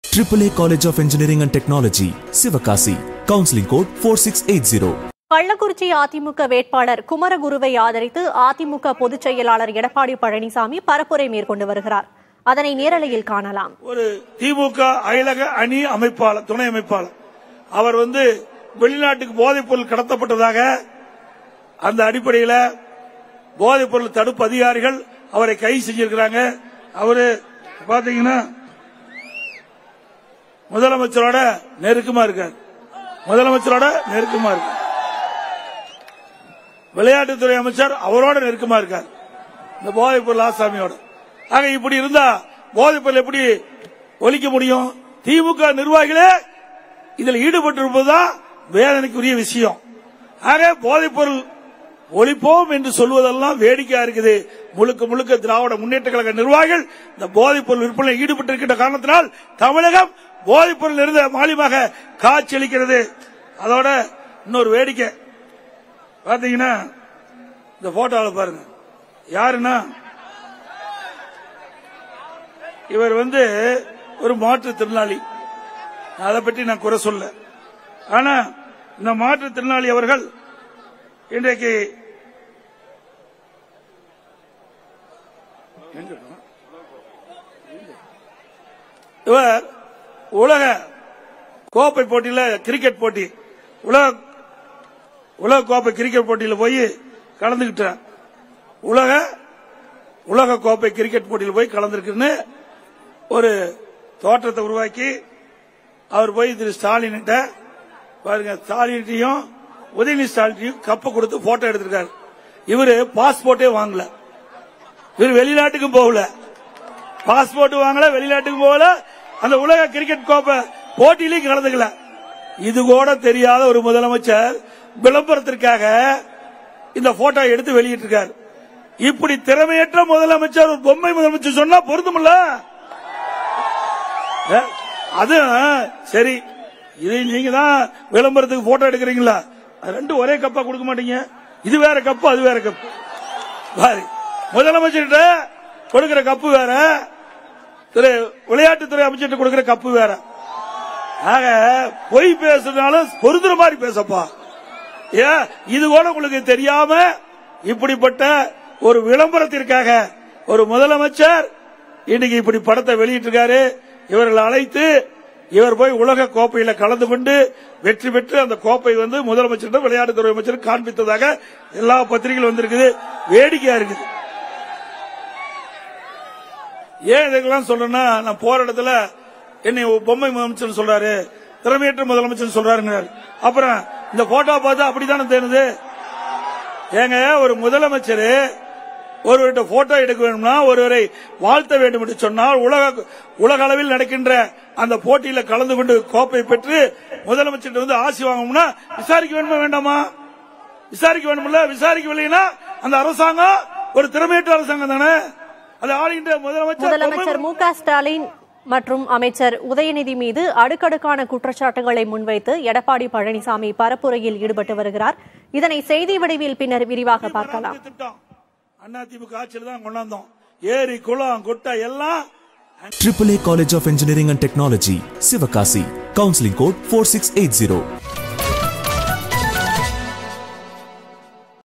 AAA College of Engineering and Technology, Sivakasi. Counseling code 4680. Kallakurichi AIADMK வேட்பாளர் குமரகுருவை ஆதரித்து அதிமுக பொதுச் செயலாளர் எடப்பாடி பழனிசாமி பரப்புரை மேற்கொண்டு வருகிறார் அதனை நேரலையில் காணலாம் ஒரு திமுக அயலக அணி அமைப்பாளர் துணை அமைப்பாளர் அவர் வந்து வெளிநாட்டுக்கு போதைப் பொருள் கடத்தப்பட்டதாக அந்த அடிப்படையில் போதைப் பொருள் தடுப்பு அதிகாரிகள் அவரை கைது செஞ்சிருக்கிறாங்க அவரு பாத்தீங்கன்னா முதலமைச்சரோட நெருக்கமா இருக்கார் முதலமைச்சரோட நெருக்கமா இருக்கார் விளையாட்டுத்துறை அமைச்சர் அவரோட நெருக்கமா இருக்கார் இந்த போதைப் பொருள் ஆசாமியோட ஆக இப்படி இருந்தா போதைப் பொருள் எப்படி ஒழிக்க முடியும் திமுக நிர்வாகிகளே இதில் ஈடுபட்டிருப்பதுதான் வேதனைக்குரிய விஷயம் ஆக போதைப் பொருள் ஒழிப்போம் என்று சொல்வதெல்லாம் வேடிக்கையா இருக்குது முழுக்க முழுக்க திராவிட முன்னேற்ற கழக நிர்வாகிகள் இந்த போதைப் பொருள் விற்பனை ஈடுபட்டிருக்கின்ற காரணத்தினால் தமிழகம் போதைப் பொருள் இருந்த மாலிமாக காட்சியளிக்கிறது அதோட இன்னொரு வேடிக்கை பாத்தீங்கன்னா இந்த போட்டோவில் பாருங்க யாருன்னா இவர் வந்து ஒரு மாற்றுத்திறனாளி அதை பற்றி நான் குறை சொல்ல ஆனா இந்த மாற்றுத்திறனாளி அவர்கள் இன்றைக்கு எங்க இருக்கா? இவர் உலக கோப்பை போட்டியில கிரிக்கெட் போட்டி உலக உலக கோப்பை கிரிக்கெட் போட்டியில் போய் கலந்துகிட்டார் உலக உலக கோப்பை கிரிக்கெட் போட்டியில் போய் கலந்துருக்குன்னு ஒரு தோற்றத்தை உருவாக்கி அவர் போய் திரு ஸ்டாலின்கிட்ட பாருங்க ஸ்டாலின்ட்டையும் உதயநிதி ஸ்டாலின்ட்டையும் கப்பை கொடுத்து போட்டோ எடுத்திருக்காரு இவரு பாஸ்போர்ட்டே வாங்கல இவர் வெளிநாட்டுக்கும் போகல பாஸ்போர்ட் வாங்கல வெளிநாட்டுக்கும் போகல அந்த உலக கிரிக்கெட் கோப்பை போட்டியிலையும் கலந்துக்கல இது கூட தெரியாத ஒரு முதலமைச்சர் விளம்பரத்திற்காக இந்த போட்டோ எடுத்து வெளியிட்டிருக்காரு இப்படி திறமையற்ற முதலமைச்சர் ஒரு பொம்மை முதலமைச்சர் சொன்னா பொருந்துமில்ல ஏ, அது சரி இது நீங்க தான் விளம்பரத்துக்கு போட்டோ எடுக்கிறீங்களா அது ரெண்டும் ஒரே கப்பா கொடுக்க மாட்டீங்க இது வேற கப்பு அது வேற கப்பு பாரு முதலமைச்சர்கிட்ட கொடுக்கிற கப்பு வேற திரு விளையாட்டுத்துறை அமைச்சர்கிட்ட கொடுக்கிற கப்பு வேற ஆக பொய் பேசுறதுனாலும் பொருந்துற மாதிரி பேசப்பா ஏன் இது கூட உங்களுக்கு தெரியாம இப்படிப்பட்ட ஒரு விளம்பரத்திற்காக ஒரு முதலமைச்சர் இன்னைக்கு இப்படி படத்தை வெளியிட்டிருக்காரு இவர்கள் அழைத்து இவர் போய் உலக கோப்பையில கலந்து கொண்டு வெற்றி பெற்று அந்த கோப்பை வந்து முதலமைச்சர் விளையாட்டுத்துறை அமைச்சர் காண்பித்ததாக எல்லா பத்திரிகைகள் வந்திருக்குது வேடிக்கையா இருக்குது ஏன் இதுக்கெல்லாம் சொல்றேன்னா நான் போற இடத்துல என்னை ஒரு பொம்மை முதலமைச்சர் சொல்றாரு திறமையற்ற முதலமைச்சர் சொல்றாருங்கிறாரு அப்புறம் இந்த போட்டோ பார்த்து அப்படித்தானே தேணுது ஏங்க ஒரு முதலமைச்சர் ஒருவர்கிட்ட போட்டோ எடுக்க வேணும்னா ஒருவரை வாழ்த்த வேண்டும் என்று சொன்னால் உலக உலக அளவில் நடக்கின்ற அந்த போட்டியில கலந்து கொண்டு கோப்பை பெற்று முதலமைச்சர் வந்து ஆசி வாங்கணும்னா விசாரிக்க வேண்டுமா வேண்டாமா விசாரிக்க வேண்டும்ல விசாரிக்கவில்லைன்னா அந்த அரசாங்கம் ஒரு திறமையற்ற அரசாங்கம் தானே அது ஆளுகின்ற முதலமைச்சர் முதலமைச்சர் மு க ஸ்டாலின் மற்றும் அமைச்சர் உதயநிதி மீது அடுக்கடுக்கான குற்றச்சாட்டுகளை முன்வைத்து எடப்பாடி பழனிசாமி பரப்புரையில் ஈடுபட்டு வருகிறார் இதனை செய்தி வடிவில் பின்னர் விரிவாக பார்க்கலாம் திட்டம் அதிமுக ஆட்சியில் தான் கொண்டாந்தோம் ஏரி குளம் குட்டை எல்லாம் AAA College of Engineering and Technology, Sivakasi. Counseling code 4680.